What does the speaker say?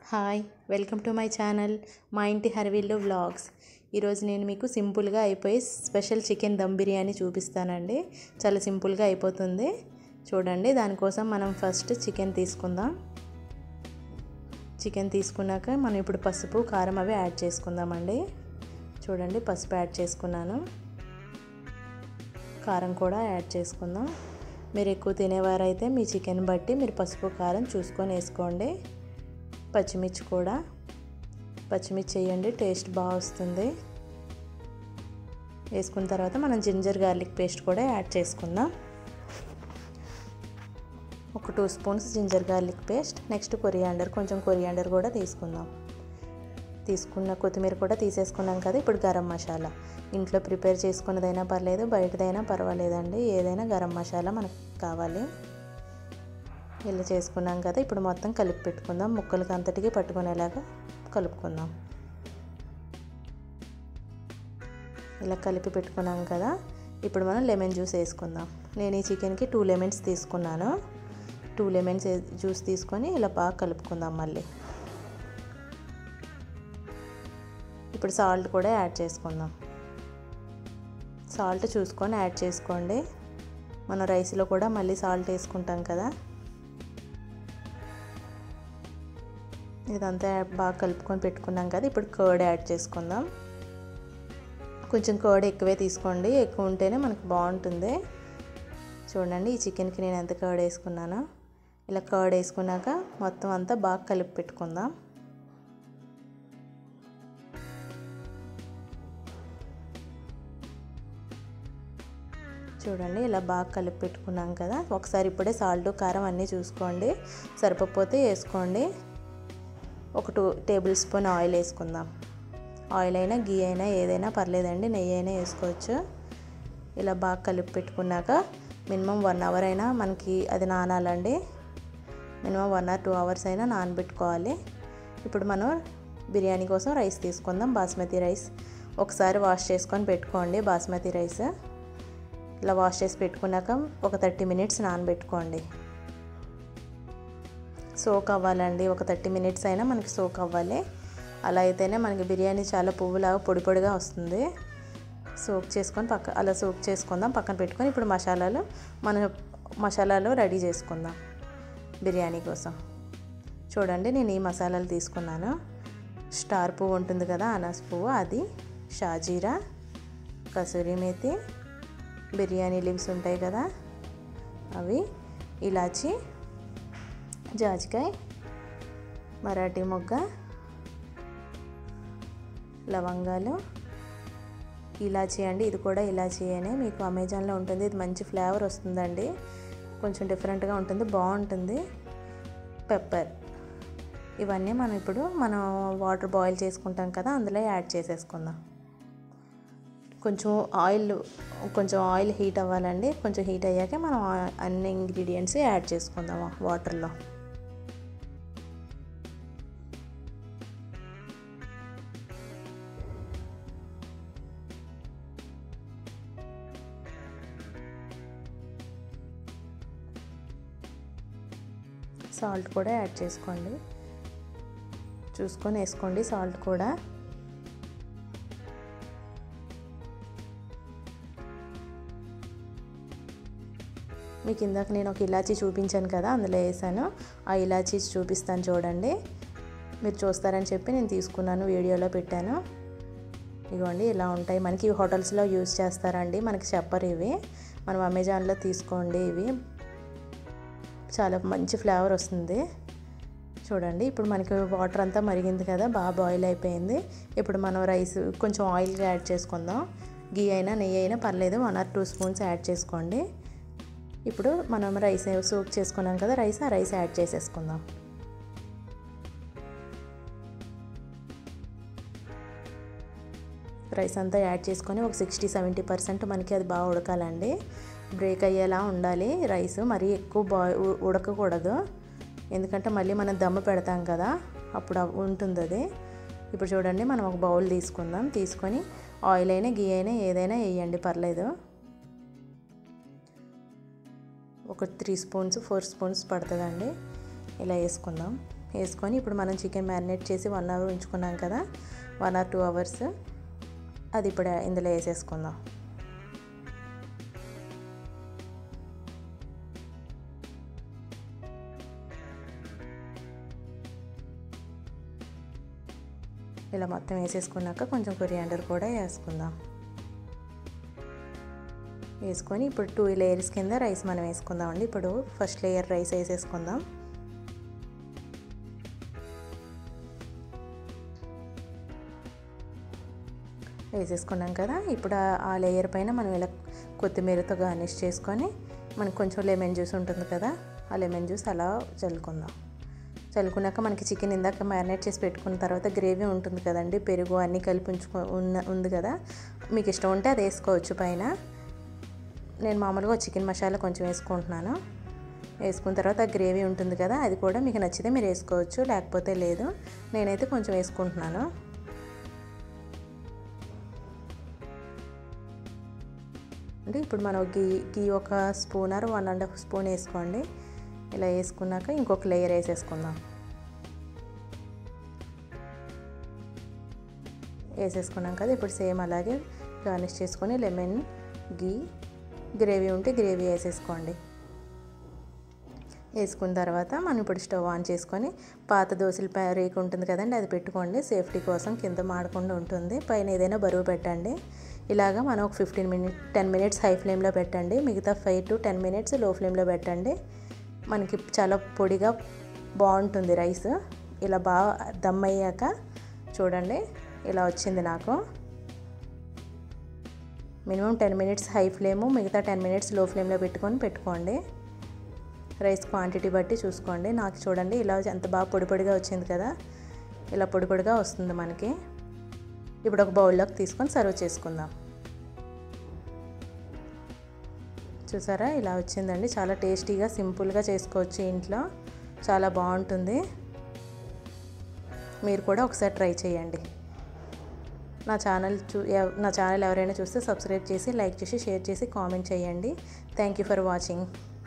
hi welcome to my channel మా ఇంటి హర్విల్లు vlogs ఈరోజు నేను మీకు సింపుల్గా అయిపోయి స్పెషల్ చికెన్ దమ్ బిర్యానీ చూపిస్తానండి చాలా సింపుల్గా అయిపోతుంది చూడండి దానికోసం మనం ఫస్ట్ చికెన్ తీసుకుందాం చికెన్ తీసుకున్నాక మనం ఇప్పుడు పసుపు కారం అవి యాడ్ చేసుకుందామండి చూడండి పసుపు యాడ్ చేసుకున్నాను కారం కూడా యాడ్ చేసుకుందాం మీరు ఎక్కువ తినేవారైతే మీ చికెన్ బట్టి మీరు పసుపు కారం చూసుకొని వేసుకోండి పచ్చిమిర్చి కూడా పచ్చిమిర్చి వేయండి టేస్ట్ బాగా వస్తుంది వేసుకున్న తర్వాత మనం జింజర్ గార్లిక్ పేస్ట్ కూడా యాడ్ చేసుకుందాం ఒక two spoons ginger garlic paste next coriander కొంచెం కొరియాండర్ కూడా తీసుకుందాం తీసుకున్న కొత్తిమీర కూడా తీసేసుకున్నాం కదా ఇప్పుడు గరం మసాలా ఇంట్లో ప్రిపేర్ చేసుకున్నదైనా పర్లేదు బయటదైనా పర్వాలేదండి ఏదైనా గరం మసాలా మనకు కావాలి ఇలా చేసుకున్నాం కదా ఇప్పుడు మొత్తం కలిపి పెట్టుకుందాం ముక్కలకి అంతటికి పట్టుకునేలాగా కలుపుకుందాం ఇలా కలిపి పెట్టుకున్నాం కదా ఇప్పుడు మనం లెమన్ జ్యూస్ వేసుకుందాం నేను ఈ చికెన్కి టూ లెమన్స్ తీసుకున్నాను టూ లెమన్స్ జ్యూస్ తీసుకొని ఇలా బాగా కలుపుకుందాం మళ్ళీ ఇప్పుడు సాల్ట్ కూడా యాడ్ చేసుకుందాం సాల్ట్ చూసుకొని యాడ్ చేసుకోండి మనం రైస్లో కూడా మళ్ళీ సాల్ట్ వేసుకుంటాం కదా ఇదంతా బాగా కలుపుకొని పెట్టుకున్నాం కదా ఇప్పుడు కర్డ్ యాడ్ చేసుకుందాం కొంచెం కర్డ్ ఎక్కువే తీసుకోండి ఎక్కువ ఉంటేనే మనకు బాగుంటుంది చూడండి ఈ చికెన్కి నేను ఎంత కర్డ్ వేసుకున్నానో ఇలా కర్డ్ వేసుకున్నాక మొత్తం అంతా బాగా కలిపి పెట్టుకుందాం చూడండి ఇలా బాగా కలిపి పెట్టుకున్నాం కదా ఒకసారి ఇప్పుడే సాల్ట్ కారం అన్నీ చూసుకోండి సరిపోతే వేసుకోండి ఒక టూ టేబుల్ స్పూన్ ఆయిల్ వేసుకుందాం ఆయిల్ అయినా గీ అయినా ఏదైనా పర్లేదండి నెయ్యి అయినా వేసుకోవచ్చు ఇలా బాగా కలిపి పెట్టుకున్నాక మినిమం వన్ అవర్ అయినా మనకి అది నానాలండి minimum one or two hours అయినా నానబెట్టుకోవాలి ఇప్పుడు మనం బిర్యానీ కోసం రైస్ తీసుకుందాం బాస్మతి రైస్ ఒకసారి వాష్ చేసుకొని పెట్టుకోండి బాస్మతి రైస్ ఇలా వాష్ చేసి పెట్టుకున్నాక ఒక థర్టీ మినిట్స్ నానబెట్టుకోండి సోక్ అవ్వాలండి ఒక థర్టీ మినిట్స్ అయినా మనకి సోక్ అవ్వాలి అలా అయితేనే మనకి బిర్యానీ చాలా పువ్వులాగా పొడి పొడిగా వస్తుంది సోక్ చేసుకొని పక్క అలా సోక్ చేసుకుందాం పక్కన పెట్టుకొని ఇప్పుడు మసాలాలు మన మసాలాలు రెడీ చేసుకుందాం బిర్యానీ కోసం చూడండి నేను ఈ మసాలాలు తీసుకున్నాను స్టార్ పువ్వు ఉంటుంది కదా అనాస్ పువ్వు అది షాజీరా కసూరి మేతి బిర్యానీ లీవ్స్ ఉంటాయి కదా అవి ఇలాచి జాజికాయ మరాఠీ మొగ్గ లవంగాలు ఇలాచీ అండి ఇది కూడా ఇలాచీ అనే మీకు అమెజాన్లో ఉంటుంది ఇది మంచి ఫ్లేవర్ వస్తుందండి కొంచెం డిఫరెంట్గా ఉంటుంది బాగుంటుంది పెప్పర్ ఇవన్నీ మనం ఇప్పుడు మనం వాటర్ బాయిల్ చేసుకుంటాం కదా అందులో యాడ్ చేసేసుకుందాం కొంచెం ఆయిల్ కొంచెం ఆయిల్ హీట్ అవ్వాలండి కొంచెం హీట్ అయ్యాక మనం అన్ని ఇంగ్రీడియంట్స్ యాడ్ చేసుకుందాం వాటర్లో సాల్ట్ కూడా యాడ్ చేసుకోండి చూసుకొని వేసుకోండి సాల్ట్ కూడా మీకు ఇందాక నేను ఒక ఇలాచీ చూపించాను కదా అందులో వేసాను ఆ ఇలాచీ చూపిస్తాను చూడండి మీరు చూస్తారని చెప్పి నేను తీసుకున్నాను వీడియోలో పెట్టాను ఇదిగోండి ఇలా ఉంటాయి మనకి హోటల్స్లో యూజ్ చేస్తారండి మనకి చెప్పరు ఇవి మనం అమెజాన్లో తీసుకోండి ఇవి చాలా మంచి ఫ్లేవర్ వస్తుంది చూడండి ఇప్పుడు మనకి వాటర్ అంతా మరిగింది కదా బాగా బాయిల్ అయిపోయింది ఇప్పుడు మనం రైస్ కొంచెం ఆయిల్ యాడ్ చేసుకుందాం గీ అయినా నెయ్యి అయినా పర్లేదు one or two spoons add చేసుకోండి ఇప్పుడు మనం రైస్ సోక్ చేసుకున్నాం కదా రైస్ ఆ రైస్ యాడ్ చేసేసుకుందాం రైస్ అంతా యాడ్ చేసుకొని ఒక సిక్స్టీ సెవెంటీ పర్సెంట్ మనకి అది బాగా ఉడకాలండి బ్రేక్ అయ్యేలా ఉండాలి రైస్ మరీ ఎక్కువ బా ఉడకకూడదు ఎందుకంటే మళ్ళీ మనం దమ్ము పెడతాం కదా అప్పుడు ఉంటుంది అది ఇప్పుడు చూడండి మనం ఒక బౌల్ తీసుకుందాం తీసుకొని ఆయిల్ అయినా గీ అయినా ఏదైనా వేయండి పర్లేదు ఒక త్రీ స్పూన్స్ ఫోర్ స్పూన్స్ పడుతుందండి ఇలా వేసుకుందాం వేసుకొని ఇప్పుడు మనం చికెన్ మ్యారినేట్ చేసి వన్ అవర్ ఉంచుకున్నాం కదా వన్ ఆర్ టూ అవర్స్ అది ఇప్పుడు ఇందులో వేసేసుకుందాం ఇలా మొత్తం వేసేసుకున్నాక కొంచెం కొరియాండర్ కూడా వేసుకుందాం వేసుకొని ఇప్పుడు టూ లేయర్స్ కింద రైస్ మనం వేసుకుందాం అండి ఇప్పుడు ఫస్ట్ లేయర్ రైస్ వేసేసుకుందాం వేసేసుకున్నాం కదా ఇప్పుడు ఆ లేయర్ పైన మనం ఇలా కొత్తిమీరతో గార్నిష్ చేసుకొని మనకు కొంచెం లెమన్ జ్యూస్ ఉంటుంది కదా ఆ లెమన్ జ్యూస్ అలా చల్లుకుందాం చల్లుకున్నాక మనకి చికెన్ ఇందాక మ్యారినేట్ చేసి పెట్టుకున్న తర్వాత గ్రేవీ ఉంటుంది కదండి పెరుగు అన్నీ కలిపి ఉంచుకో ఉన్న ఉంది కదా మీకు ఇష్టం ఉంటే అది వేసుకోవచ్చు పైన నేను మామూలుగా చికెన్ మసాలా కొంచెం వేసుకుంటున్నాను వేసుకున్న తర్వాత గ్రేవీ ఉంటుంది కదా అది కూడా మీకు నచ్చితే మీరు వేసుకోవచ్చు లేకపోతే లేదు నేనైతే కొంచెం వేసుకుంటున్నాను అంటే ఇప్పుడు మనం గీ గీ ఒక spoon or one and half spoon వేసుకోండి ఇలా వేసుకున్నాక ఇంకొక లేయర్ వేసేసుకుందాం వేసేసుకున్నాం కదా ఇప్పుడు సేమ్ అలాగే గార్నిష్ చేసుకొని లెమన్ గీ గ్రేవీ ఉంటే గ్రేవీ వేసేసుకోండి వేసుకున్న తర్వాత మనం ఇప్పుడు స్టవ్ ఆన్ చేసుకొని పాత దోశల రేకు ఉంటుంది కదండి అది పెట్టుకోండి సేఫ్టీ కోసం కింద మాడకుండా ఉంటుంది పైన ఏదైనా బరువు పెట్టండి ఇలాగా మనం ఒక fifteen minute ten minutes high ఫ్లేమ్లో పెట్టండి మిగతా five to ten minutes low ఫ్లేమ్లో పెట్టండి మనకి చాలా పొడిగా బాగుంటుంది రైస్ ఇలా బాగా దమ్ అయ్యాక చూడండి ఇలా వచ్చింది నాకు minimum ten minutes high flame మిగతా టెన్ మినిట్స్ లో ఫ్లేమ్లో పెట్టుకొని పెట్టుకోండి రైస్ క్వాంటిటీ బట్టి చూసుకోండి నాకు చూడండి ఇలా ఎంత బాగా పొడి పొడిగా వచ్చింది కదా ఇలా పొడి పొడిగా వస్తుంది మనకి ఇప్పుడు ఒక బౌల్లోకి తీసుకొని సర్వ్ చేసుకుందాం చూసారా ఇలా వచ్చిందండి చాలా టేస్టీగా సింపుల్గా చేసుకోవచ్చు ఇంట్లో చాలా బాగుంటుంది మీరు కూడా ఒకసారి ట్రై చేయండి నా ఛానల్ చూ నా ఛానల్ ఎవరైనా చూస్తే సబ్స్క్రైబ్ చేసి లైక్ చేసి షేర్ చేసి కామెంట్ చేయండి థ్యాంక్ యూ ఫర్ వాచింగ్